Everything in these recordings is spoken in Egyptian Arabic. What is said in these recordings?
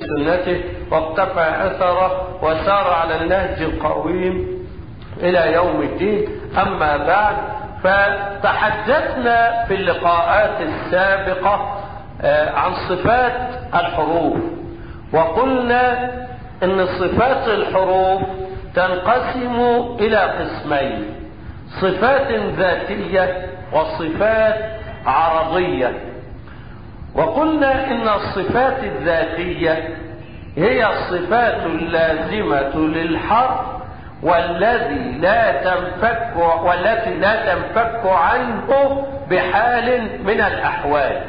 بسنته واقتفى أثره وسار على النهج القويم إلى يوم الدين أما بعد فتحدثنا في اللقاءات السابقة عن صفات الحروف وقلنا ان صفات الحروف تنقسم الى قسمين صفات ذاتية وصفات عرضية وقلنا ان الصفات الذاتية هي الصفات اللازمة للحرف والذي لا تنفك والتي لا تنفك عنه بحال من الاحوال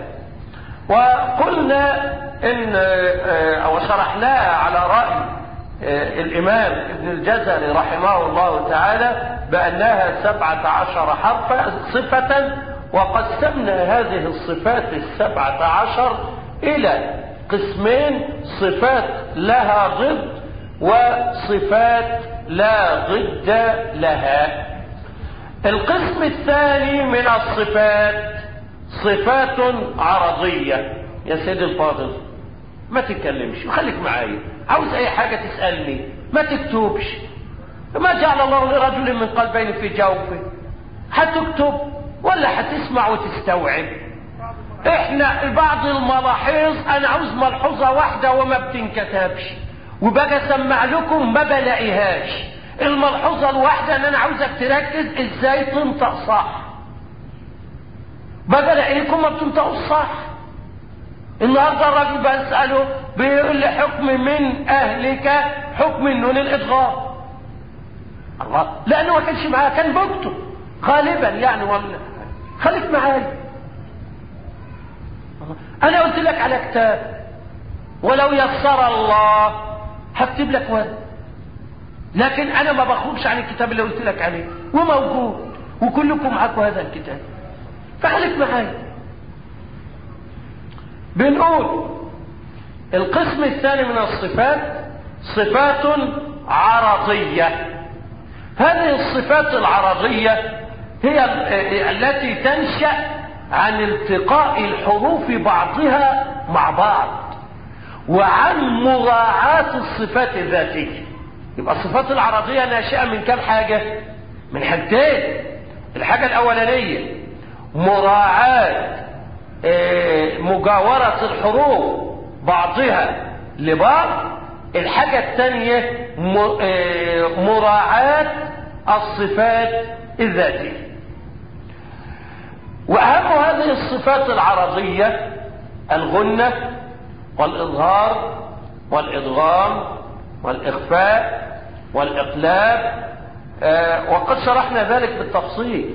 وقلنا ان او شرحناها على راي الامام ابن الجزري رحمه الله تعالى بانها سبعه عشر حرفا صفه وقسمنا هذه الصفات السبعه عشر الى قسمين صفات لها ضد وصفات لا ضد لها القسم الثاني من الصفات صفات عرضية يا سيدي الفاضل ما تتكلمش وخليك معايا عاوز اي حاجة تسألني ما تكتبش ما جعل الله لرجل من قلبين في جوفه هتكتب ولا هتسمع وتستوعب احنا بعض الملاحظ انا عاوز ملحوظة واحدة وما بتنكتبش وبقى اسمع لكم ما بلاقيهاش الملحوظة الواحدة ان انا عاوزك تركز ازاي تنطق صح بقى الاقيكم ما بتنطقوا الصح النهارده الراجل بساله بيقول لي حكم من اهلك حكم النون الادغام الله لانه ما كانش معاه كان بكتب غالبا يعني ولا خليك معايا انا قلت لك على كتاب ولو يسر الله هكتب لك ورد لكن انا ما بخرجش عن الكتاب اللي قلت لك عليه وموجود وكلكم معاكم هذا الكتاب فخليك معايا بنقول القسم الثاني من الصفات صفات عرضية هذه الصفات العرضية هي التي تنشأ عن التقاء الحروف بعضها مع بعض وعن مراعاة الصفات الذاتية يبقى الصفات العرضية ناشئة من كم حاجة من حاجتين الحاجة الأولانية مراعاة مجاورة الحروف بعضها لبعض الحاجة الثانية مراعاة الصفات الذاتية وأهم هذه الصفات العرضية الغنة والإظهار والإدغام والإخفاء والإقلاب وقد شرحنا ذلك بالتفصيل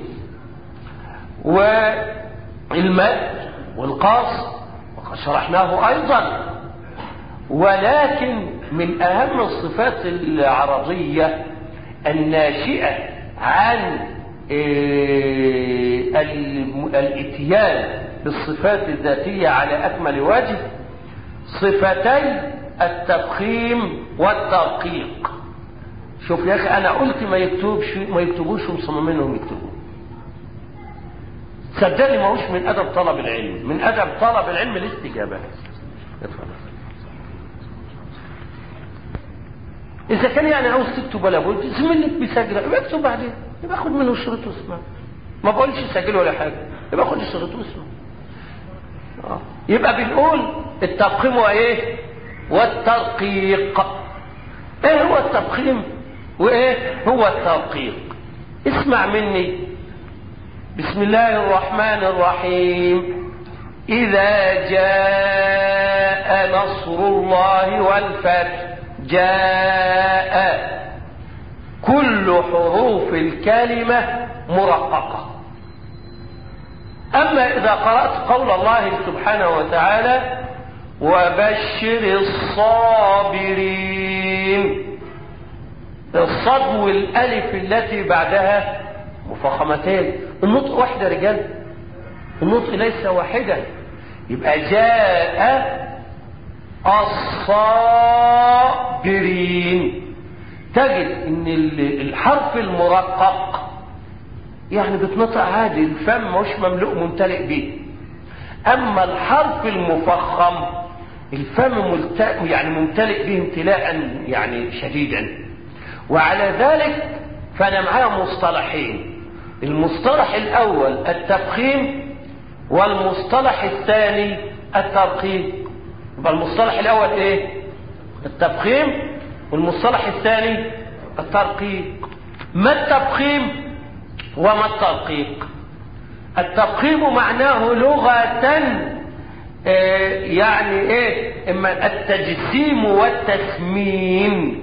والمد والقاص وقد شرحناه أيضا ولكن من أهم الصفات العرضية الناشئة عن الاتيان بالصفات الذاتية على أكمل وجه صفتي التفخيم والترقيق شوف يا أخي أنا قلت ما يكتبش ما يكتبوش ومصممينهم يكتبوا صدقني ما هوش من أدب طلب العلم من أدب طلب العلم الاستجابة اتفضل إذا كان يعني عاوز تكتب ولا بد زميلك بيسجل يبقى اكتب بعدين يبقى خد منه الشريط واسمع ما بقولش سجل ولا حاجة يبقى خد الشريط واسمع آه. يبقى بنقول التفخيم وايه والترقيق ايه هو التفخيم وايه هو الترقيق اسمع مني بسم الله الرحمن الرحيم إذا جاء نصر الله والفتح جاء كل حروف الكلمة مرققة أما إذا قرأت قول الله سبحانه وتعالى وبشر الصابرين الصاد والألف التي بعدها مفخمتين النطق واحدة رجال النطق ليس واحدا يبقى جاء الصابرين تجد ان الحرف المرقق يعني بتنطق عادي الفم مش مملوء ممتلئ به اما الحرف المفخم الفم ملت... يعني ممتلئ به امتلاء يعني شديدا وعلى ذلك فانا معايا مصطلحين المصطلح الاول التفخيم والمصطلح الثاني الترقيق يبقى المصطلح الاول ايه التفخيم والمصطلح الثاني الترقيق ما التفخيم وما الترقيق التفخيم معناه لغة آه يعني ايه اما التجسيم والتسمين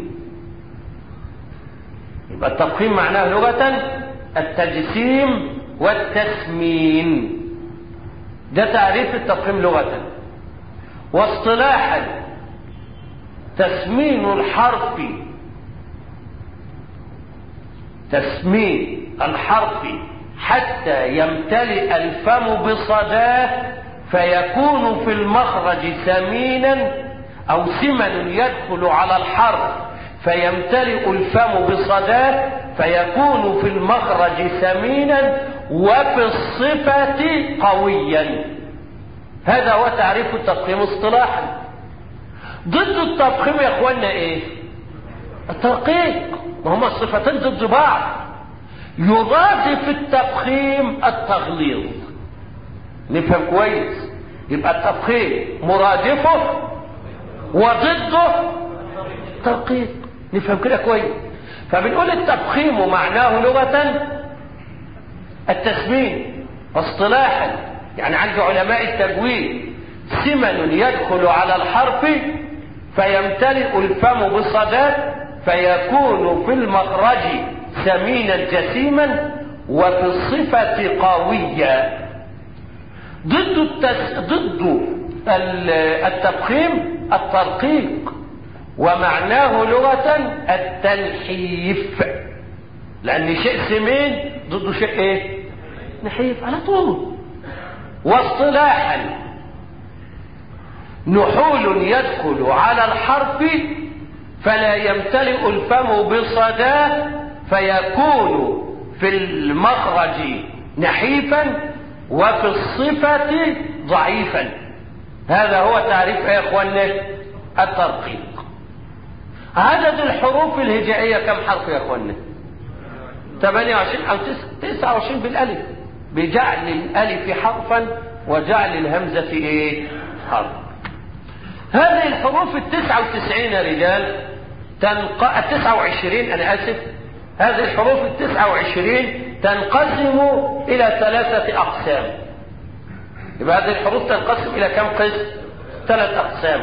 يبقى التفخيم معناه لغة التجسيم والتسمين ده تعريف التفخيم لغة واصطلاحا تسمين الحرف تسمين الحرف حتى يمتلئ الفم بصداه فيكون في المخرج سمينا او سمن يدخل على الحرف فيمتلئ الفم بصداه فيكون في المخرج سمينا وفي الصفة قويا هذا هو تعريف التفخيم اصطلاحا ضد التفخيم يا اخوانا ايه الترقيق ما هما الصفتين ضد بعض يرادف التفخيم التغليظ نفهم كويس يبقى التفخيم مرادفه وضده الترقيق نفهم كده كويس فبنقول التفخيم معناه لغة التسمين اصطلاحا يعني عند علماء التجويد سمن يدخل على الحرف فيمتلئ الفم بصداه فيكون في المخرج سمينا جسيما وفي الصفة قويا ضد التس... ضد التفخيم الترقيق ومعناه لغة التنحيف لأن شيء سمين ضده شيء ايه نحيف على طول واصطلاحا نحول يدخل على الحرف فلا يمتلئ الفم بصداه فيكون في المخرج نحيفا وفي الصفة ضعيفا هذا هو تعريف يا اخوانا الترقيق عدد الحروف الهجائية كم حرف يا اخوانا 28 او 29 بالالف بجعل الالف حرفا وجعل الهمزة ايه حرف هذه الحروف التسعة وتسعين يا رجال تنق... التسعة وعشرين انا اسف هذه الحروف التسعة وعشرين تنقسم الى ثلاثة اقسام يبقى هذه الحروف تنقسم الى كم قسم ثلاث اقسام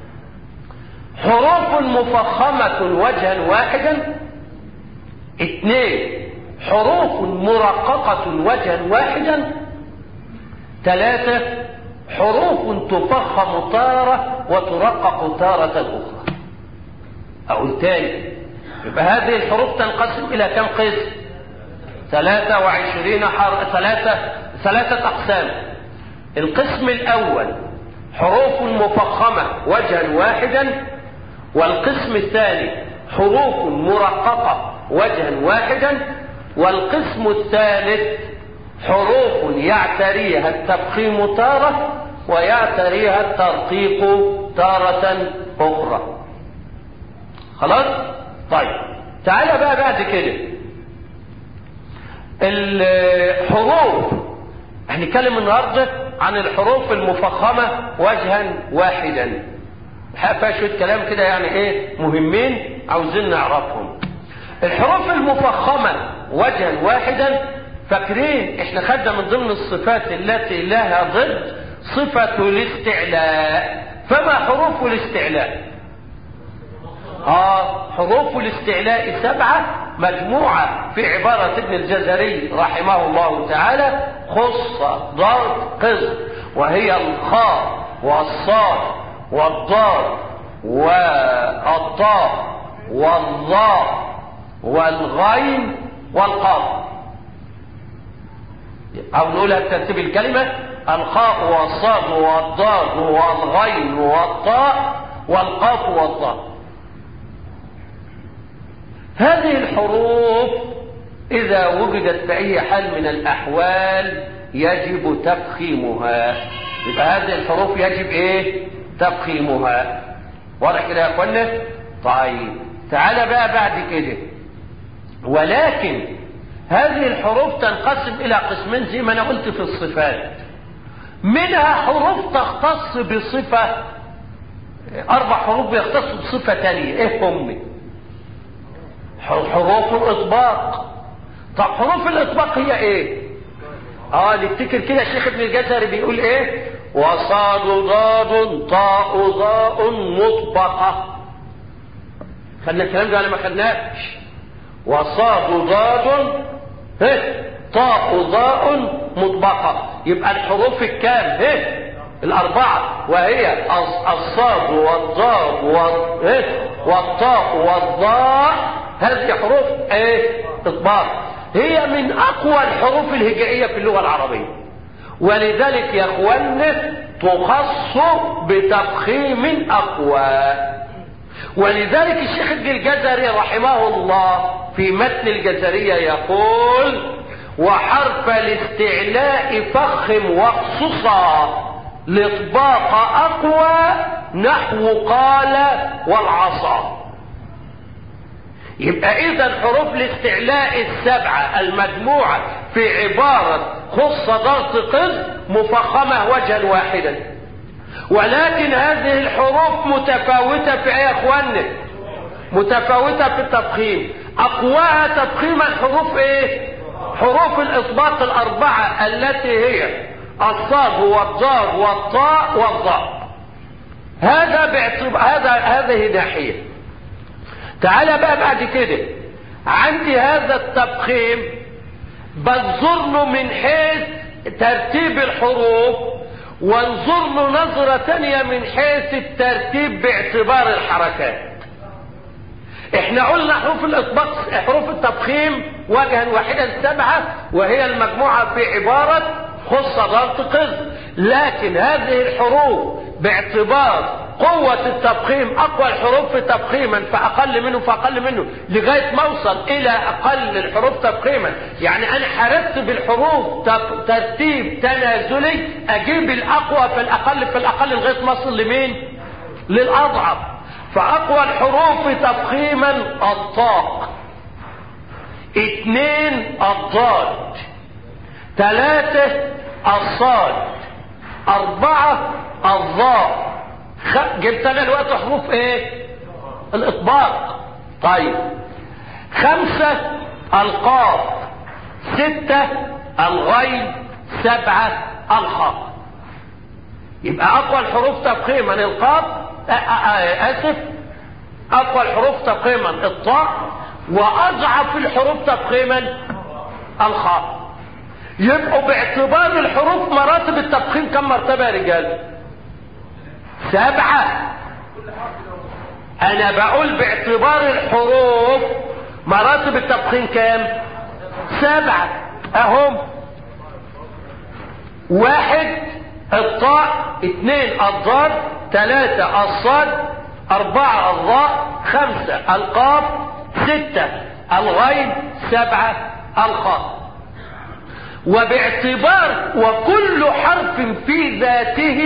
حروف مفخمة وجها واحدا اثنين حروف مرققة وجها واحدا ثلاثة حروف تفخم تارة وترقق تارة أخرى أقول تاني يبقى هذه الحروف تنقسم إلى كم قسم ثلاثة وعشرين حر... ثلاثة ثلاثة أقسام القسم الأول حروف مفخمة وجها واحدا والقسم الثاني حروف مرققة وجها واحدا والقسم الثالث حروف يعتريها التفخيم تارة ويعتريها الترقيق تارة أخرى خلاص طيب تعالى بقى بعد كده الحروف هنتكلم النهارده عن الحروف المفخمة وجها واحدا فيها شوية كلام كده يعني ايه مهمين عاوزين نعرفهم الحروف المفخمة وجها واحدا فاكرين احنا خدنا من ضمن الصفات التي لها ضد صفة الاستعلاء فما حروف الاستعلاء اه حروف الاستعلاء سبعة مجموعة في عبارة ابن الجزري رحمه الله تعالى خص ضرب قز وهي الخاء والصاد والضاد والطاء والظاء والغين والقاف او نقولها بترتيب الكلمة الخاء والصاد والضاد والغين والطاء والقاف والضاء هذه الحروف إذا وجدت في أي حال من الأحوال يجب تفخيمها يبقى هذه الحروف يجب إيه؟ تفخيمها واضح كده يا اخوانا طيب تعالى بقى بعد كده ولكن هذه الحروف تنقسم الى قسمين زي ما انا قلت في الصفات منها حروف تختص بصفة اربع حروف بيختصوا بصفة تانية ايه هم حروف الاطباق طب حروف الاطباق هي ايه اه نفتكر كده الشيخ ابن الجزري بيقول ايه وصاد ضاد طاء ضاء مطبقة خدنا الكلام ده ولا ما خدناش وصاد ضاد طاء ضاء مطبقة يبقى الحروف الكام ايه الأربعة وهي الصاد والضاد والطاء والضاء هذه حروف ايه اطباق هي من اقوى الحروف الهجائية في اللغة العربية ولذلك يا اخوانا تخص بتفخيم اقوى ولذلك الشيخ ابن الجزري رحمه الله في متن الجزرية يقول وحرف الاستعلاء فخم واخصصا الاطباق اقوى نحو قال والعصا يبقى اذا حروف الاستعلاء السبعة المجموعة في عبارة خص ضغط قز مفخمة وجها واحدا ولكن هذه الحروف متفاوتة في ايه يا اخوانا متفاوتة في التفخيم اقواها تفخيما حروف ايه حروف الاطباق الاربعة التي هي الصاد والضاد والطاء والضاء هذا باعتبار هذا هذه ناحيه تعالى بقى بعد كده عندي هذا التفخيم بنظر له من حيث ترتيب الحروف وانظر له نظرة تانية من حيث الترتيب باعتبار الحركات احنا قلنا حروف الاطباق حروف التفخيم وجها واحدا سبعة وهي المجموعة في عبارة خص ضغط قز لكن هذه الحروف باعتبار قوة التفخيم أقوى الحروف تفخيما فأقل منه فأقل منه لغاية ما أوصل إلى أقل الحروف تفخيما يعني أنا حاربت بالحروف ترتيب تنازلي أجيب الأقوى في الأقل في الأقل لغاية ما أوصل لمين؟ للأضعف فأقوى الحروف تفخيما الطاق اثنين الضاد ثلاثة الصاد أربعة الضاء خ... جبت انا الوقت حروف ايه الاطباق طيب خمسة القاف ستة الغين سبعة الخاء يبقى اقوى الحروف تفخيما القاف اسف اقوى الحروف تفخيما الطاء واضعف الحروف تفخيما الخاء يبقوا باعتبار الحروف مراتب التفخيم كم مرتبه يا رجال سبعة انا بقول باعتبار الحروف مراتب التفخيم كام سبعة اهم واحد الطاء اثنين الضاد ثلاثة الصاد اربعة الضاء خمسة القاف ستة الغين سبعة الخاء وباعتبار وكل حرف في ذاته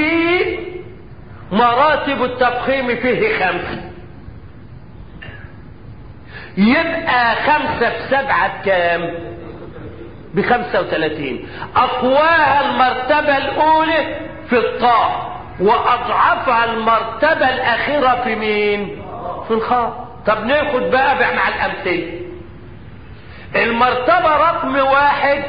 مراتب التفخيم فيه خمسة يبقى خمسة في سبعة كام بخمسة وثلاثين أقواها المرتبة الأولى في الطاء وأضعفها المرتبة الأخيرة في مين في الخاء طب ناخد بقى مع الأمثلة المرتبة رقم واحد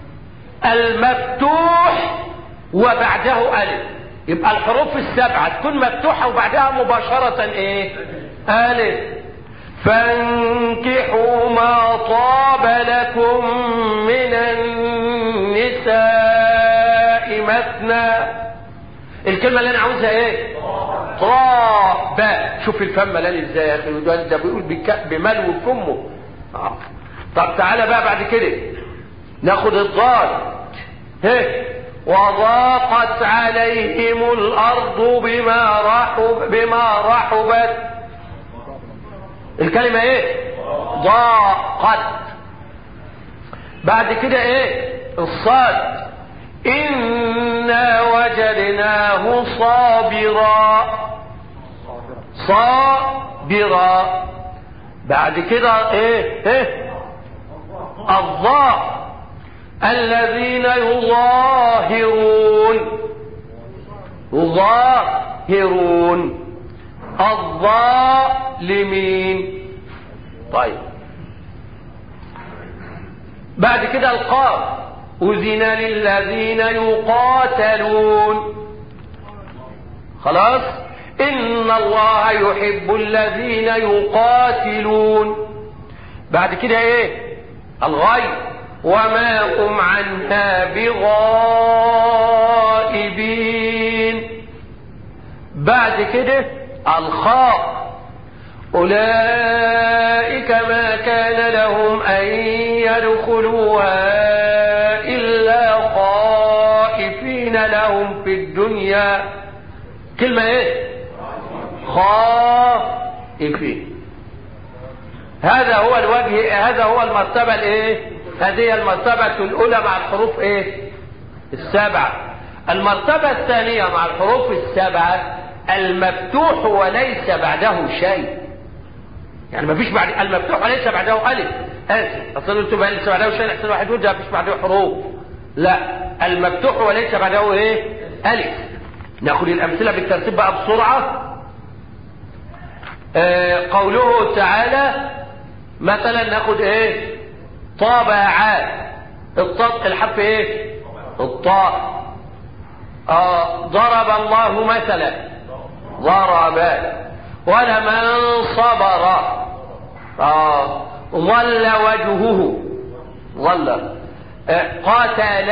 المفتوح وبعده ألف يبقى الحروف السبعة تكون مفتوحة وبعدها مباشرة ايه ألف فانكحوا ما طاب لكم من النساء مثنى الكلمة اللي انا عاوزها ايه طاب شوف الفم ملال ازاي يا اخي ده بيقول بملو فمه آه. طب تعالى بقى بعد كده ناخد الضاد هيه وضاقت عليهم الارض بما رحب بما رحبت الكلمة ايه ضاقت بعد كده ايه الصاد إنا وجدناه صابرا صابرا بعد كده ايه ايه الظاء الذين يظاهرون يظاهرون الظالمين طيب بعد كده القاف أذن للذين يقاتلون خلاص إن الله يحب الذين يقاتلون بعد كده ايه الغيب وما هم عنها بغائبين بعد كده الخاء أولئك ما كان لهم أن يدخلوها إلا خائفين لهم في الدنيا كلمة ايه خائفين هذا هو الوجه هذا هو المرتبة الايه هذه المرتبة الاولى مع الحروف ايه السبعة المرتبة الثانية مع الحروف السبعة المفتوح وليس بعده شيء يعني ما فيش بعد المفتوح وليس بعده الف اسف اصل انتوا بقى لسه بعده شيء احسن واحد يقول ما فيش بعده حروف لا المفتوح وليس بعده ايه الف ناخد الامثله بالترتيب بقى بسرعه آه قوله تعالى مثلا ناخد ايه طابع الطاء الحرف ايه الطاء آه ضرب الله مثلا ضرب ولمن صبر آه ظل وجهه ظل آه قاتل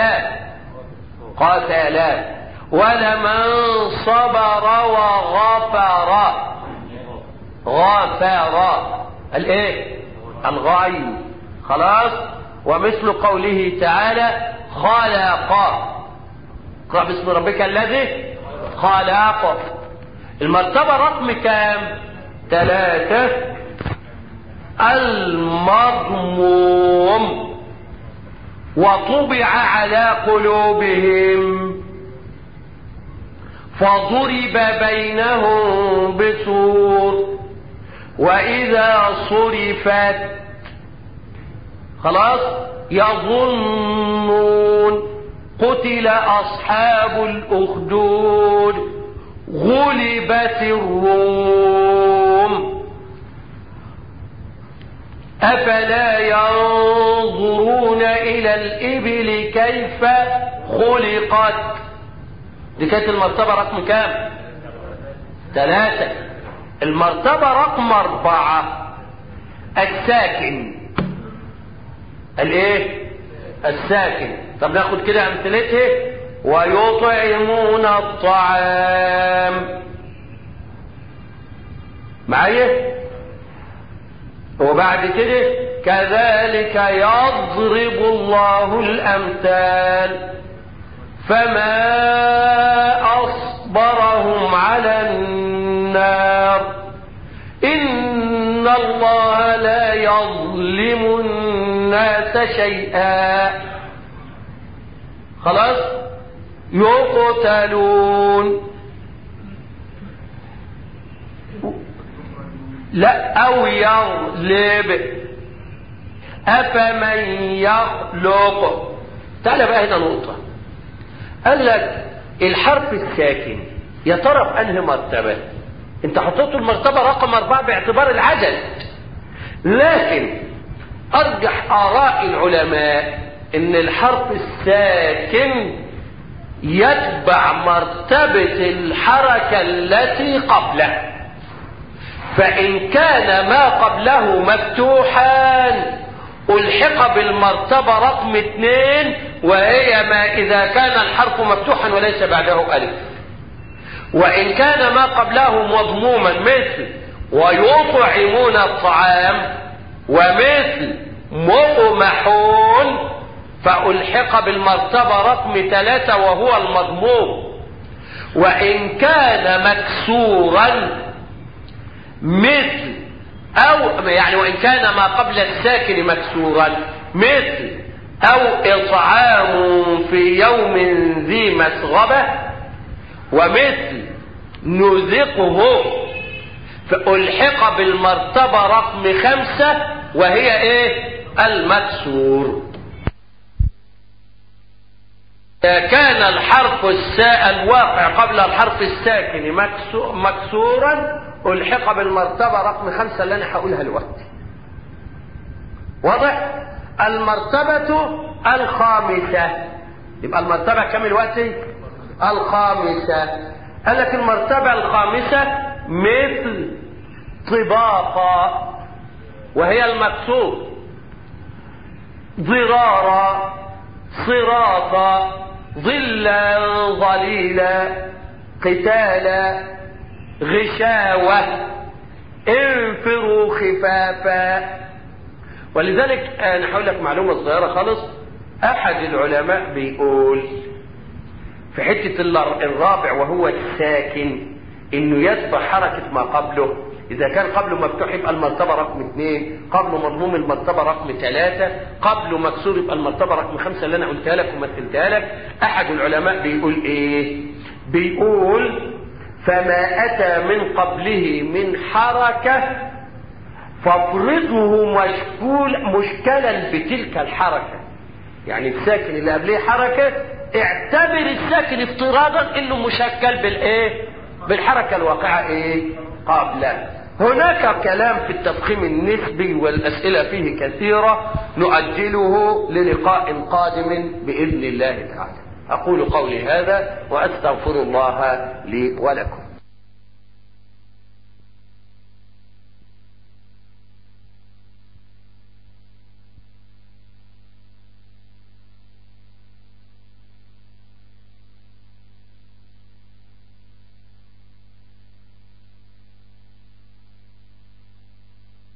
قاتل ولمن صبر وغفر غفر الايه الغايب خلاص ومثل قوله تعالى خلق اقرا باسم ربك الذي خلق المرتبه رقم كام ثلاثه المضموم وطبع على قلوبهم فضرب بينهم بسور واذا صرفت خلاص يظنون قتل اصحاب الاخدود غلبت الروم افلا ينظرون الى الابل كيف خلقت دي كانت المرتبه رقم كام ثلاثه المرتبه رقم اربعه الساكن الايه الساكن طب ناخد كده امثلته ويطعمون الطعام معايا وبعد كده كذلك يضرب الله الامثال فما اصبرهم على النار ان الله لا يظلم الناس شيئا خلاص يقتلون لا او يغلب افمن يخلق تعال بقى هنا نقطه قال لك الحرف الساكن يا ترى في انهي مرتبه انت حطيته المرتبه رقم اربعه باعتبار العدد لكن ارجح اراء العلماء ان الحرف الساكن يتبع مرتبه الحركه التي قبله فإن كان ما قبله مفتوحا ألحق بالمرتبة رقم اثنين وهي ما إذا كان الحرف مفتوحا وليس بعده ألف وإن كان ما قبله مضموما مثل ويطعمون الطعام ومثل مقمحون فألحق بالمرتبة رقم ثلاثة وهو المضموم وإن كان مكسورا مثل او يعني وان كان ما قبل الساكن مكسورا مثل أو إطعام في يوم ذي مسغبة ومثل نذقه فألحق بالمرتبة رقم خمسة وهي ايه المكسور كان الحرف السا الواقع قبل الحرف الساكن مكسورا ألحق بالمرتبة رقم خمسة اللي أنا هقولها دلوقتي واضح المرتبة الخامسة يبقى المرتبة كم الوقت الخامسة قال لك المرتبة الخامسة مثل طباقة وهي المكسور ضرارا صراطا ظلا ظليلا قتالا غشاوة انفروا خفافا ولذلك انا هقول لك معلومة صغيرة خالص احد العلماء بيقول في حتة الرابع وهو الساكن انه يتبع حركة ما قبله اذا كان قبله مفتوح يبقى المرتبة رقم اثنين قبله مضموم المرتبة رقم ثلاثة قبله مكسور يبقى المرتبة رقم خمسة اللي انا قلتها لك ومثلتها لك احد العلماء بيقول ايه بيقول فما اتى من قبله من حركة فافرضه مشكول مشكلا بتلك الحركة يعني الساكن اللي قبليه حركة اعتبر الساكن افتراضا انه مشكل بالايه بالحركة الواقعة ايه قبله هناك كلام في التفخيم النسبي والاسئلة فيه كثيرة نؤجله للقاء قادم باذن الله تعالى اقول قولي هذا واستغفر الله لي ولكم